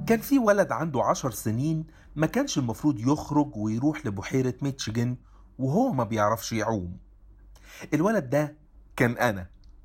كان في ولد عنده عشر سنين ما كانش المفروض يخرج ويروح لبحيرة ميتشيجن وهو ما بيعرفش يعوم الولد ده كان أنا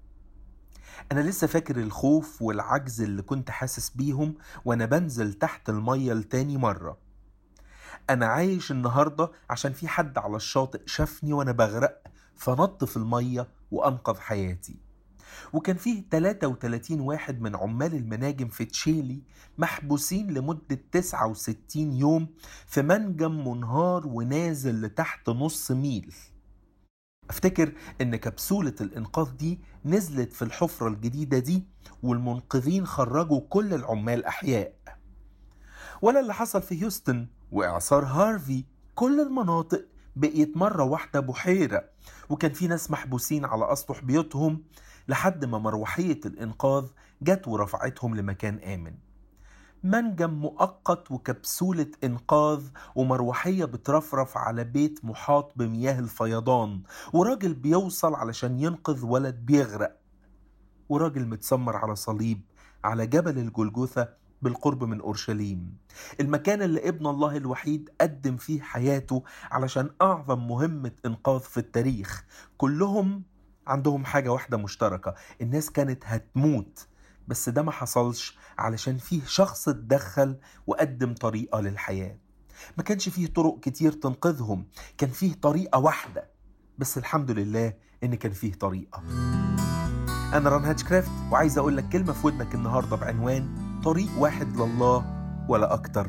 أنا لسه فاكر الخوف والعجز اللي كنت حاسس بيهم وأنا بنزل تحت المية لتاني مرة أنا عايش النهاردة عشان في حد على الشاطئ شافني وأنا بغرق فنط في المية وأنقذ حياتي وكان فيه 33 واحد من عمال المناجم في تشيلي محبوسين لمدة 69 يوم في منجم منهار ونازل لتحت نص ميل افتكر ان كبسولة الانقاذ دي نزلت في الحفرة الجديدة دي والمنقذين خرجوا كل العمال احياء ولا اللي حصل في هيوستن واعصار هارفي كل المناطق بقيت مرة واحدة بحيرة وكان في ناس محبوسين على أسطح بيوتهم لحد ما مروحية الإنقاذ جت ورفعتهم لمكان آمن منجم مؤقت وكبسولة إنقاذ ومروحية بترفرف على بيت محاط بمياه الفيضان وراجل بيوصل علشان ينقذ ولد بيغرق وراجل متسمر على صليب على جبل الجلجثة بالقرب من أورشليم المكان اللي ابن الله الوحيد قدم فيه حياته علشان أعظم مهمة إنقاذ في التاريخ كلهم عندهم حاجة واحدة مشتركة الناس كانت هتموت بس ده ما حصلش علشان فيه شخص اتدخل وقدم طريقة للحياة ما كانش فيه طرق كتير تنقذهم كان فيه طريقة واحدة بس الحمد لله ان كان فيه طريقة انا ران هاتشكرافت وعايز اقول لك كلمة في ودنك النهاردة بعنوان طريق واحد لله ولا اكتر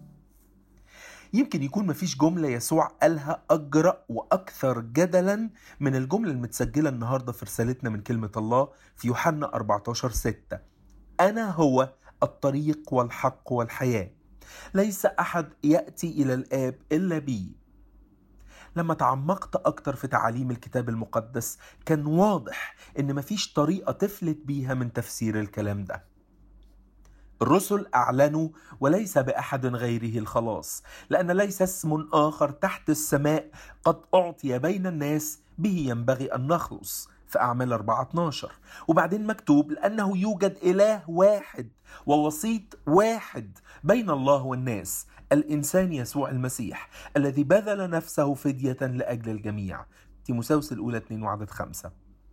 يمكن يكون مفيش جملة يسوع قالها أجرأ وأكثر جدلا من الجملة المتسجلة النهاردة في رسالتنا من كلمة الله في يوحنا 14 6 أنا هو الطريق والحق والحياة ليس أحد يأتي إلى الآب إلا بي لما تعمقت أكتر في تعاليم الكتاب المقدس كان واضح إن مفيش طريقة تفلت بيها من تفسير الكلام ده الرسل أعلنوا وليس بأحد غيره الخلاص لأن ليس اسم آخر تحت السماء قد أعطي بين الناس به ينبغي أن نخلص في أعمال 4 12 وبعدين مكتوب لأنه يوجد إله واحد ووسيط واحد بين الله والناس الإنسان يسوع المسيح الذي بذل نفسه فدية لأجل الجميع تيموساوس الأولى 2 وعدد 5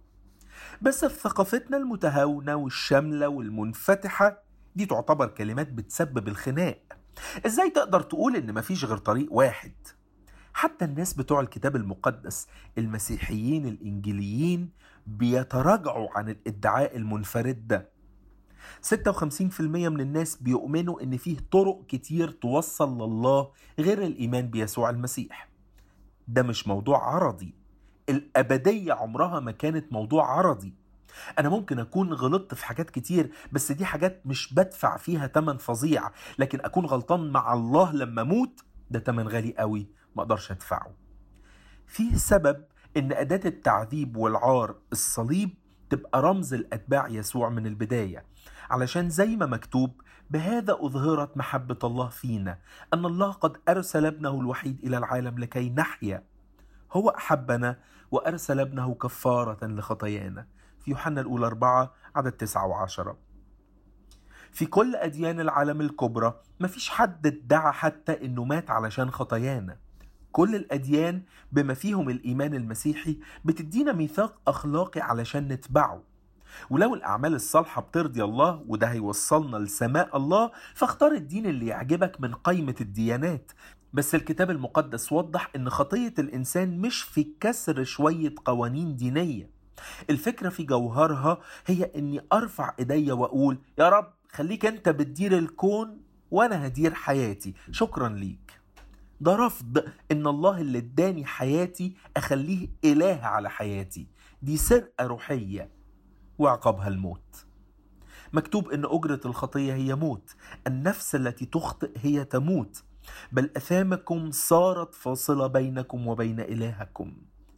بس في ثقافتنا المتهاونة والشاملة والمنفتحة دي تعتبر كلمات بتسبب الخناق ازاي تقدر تقول ان مفيش غير طريق واحد حتى الناس بتوع الكتاب المقدس المسيحيين الانجيليين بيتراجعوا عن الادعاء المنفرد ده 56% من الناس بيؤمنوا ان فيه طرق كتير توصل لله غير الايمان بيسوع المسيح ده مش موضوع عرضي الابديه عمرها ما كانت موضوع عرضي انا ممكن اكون غلطت في حاجات كتير بس دي حاجات مش بدفع فيها تمن فظيع لكن اكون غلطان مع الله لما اموت ده تمن غالي قوي ما اقدرش ادفعه فيه سبب ان اداة التعذيب والعار الصليب تبقى رمز الاتباع يسوع من البداية علشان زي ما مكتوب بهذا أظهرت محبة الله فينا أن الله قد أرسل ابنه الوحيد إلى العالم لكي نحيا هو أحبنا وأرسل ابنه كفارة لخطايانا في يوحنا الأولى أربعة عدد تسعة وعشرة في كل أديان العالم الكبرى مفيش حد ادعى حتى إنه مات علشان خطايانا كل الأديان بما فيهم الإيمان المسيحي بتدينا ميثاق أخلاقي علشان نتبعه ولو الأعمال الصالحة بترضي الله وده هيوصلنا لسماء الله فاختار الدين اللي يعجبك من قائمة الديانات بس الكتاب المقدس وضح ان خطية الانسان مش في كسر شوية قوانين دينية الفكرة في جوهرها هي اني ارفع ايديا واقول يا رب خليك انت بتدير الكون وانا هدير حياتي شكرا ليك ده رفض ان الله اللي اداني حياتي اخليه اله على حياتي دي سرقة روحية وعقابها الموت مكتوب ان اجرة الخطية هي موت النفس التي تخطئ هي تموت بل اثامكم صارت فاصلة بينكم وبين الهكم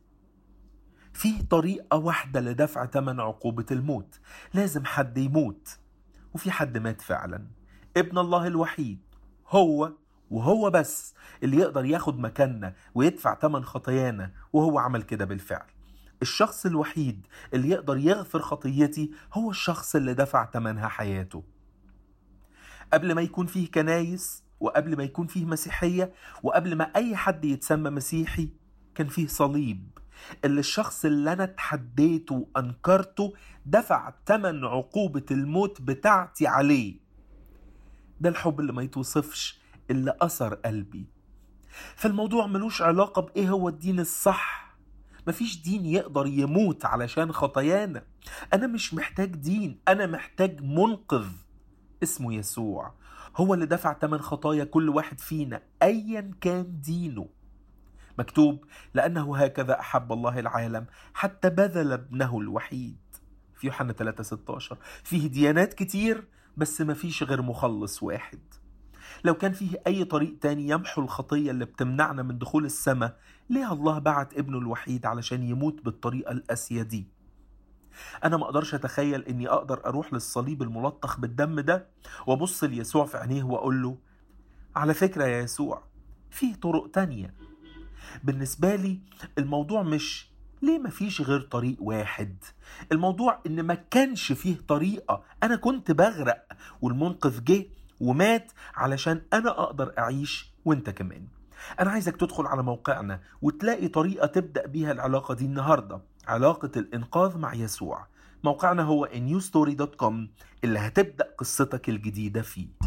فيه طريقة واحدة لدفع ثمن عقوبة الموت لازم حد يموت وفي حد مات فعلا ابن الله الوحيد هو وهو بس اللي يقدر ياخد مكاننا ويدفع ثمن خطايانا وهو عمل كده بالفعل الشخص الوحيد اللي يقدر يغفر خطيتي هو الشخص اللي دفع ثمنها حياته قبل ما يكون فيه كنايس وقبل ما يكون فيه مسيحية وقبل ما أي حد يتسمى مسيحي كان فيه صليب اللي الشخص اللي أنا اتحديته وأنكرته دفع تمن عقوبة الموت بتاعتي عليه ده الحب اللي ما يتوصفش اللي أثر قلبي فالموضوع ملوش علاقة بإيه هو الدين الصح مفيش دين يقدر يموت علشان خطايانا أنا مش محتاج دين أنا محتاج منقذ اسمه يسوع هو اللي دفع تمن خطايا كل واحد فينا أيا كان دينه مكتوب لأنه هكذا أحب الله العالم حتى بذل ابنه الوحيد في يوحنا 3 16 فيه ديانات كتير بس مفيش غير مخلص واحد لو كان فيه أي طريق تاني يمحو الخطية اللي بتمنعنا من دخول السماء ليه الله بعت ابنه الوحيد علشان يموت بالطريقة القاسية دي أنا ما أقدرش أتخيل إني أقدر أروح للصليب الملطخ بالدم ده وأبص ليسوع في عينيه وأقول له على فكرة يا يسوع فيه طرق تانية بالنسبة لي الموضوع مش ليه مفيش غير طريق واحد الموضوع ان ما كانش فيه طريقة انا كنت بغرق والمنقذ جه ومات علشان انا اقدر اعيش وانت كمان انا عايزك تدخل على موقعنا وتلاقي طريقة تبدأ بيها العلاقة دي النهاردة علاقة الانقاذ مع يسوع موقعنا هو newstory.com اللي هتبدأ قصتك الجديدة فيه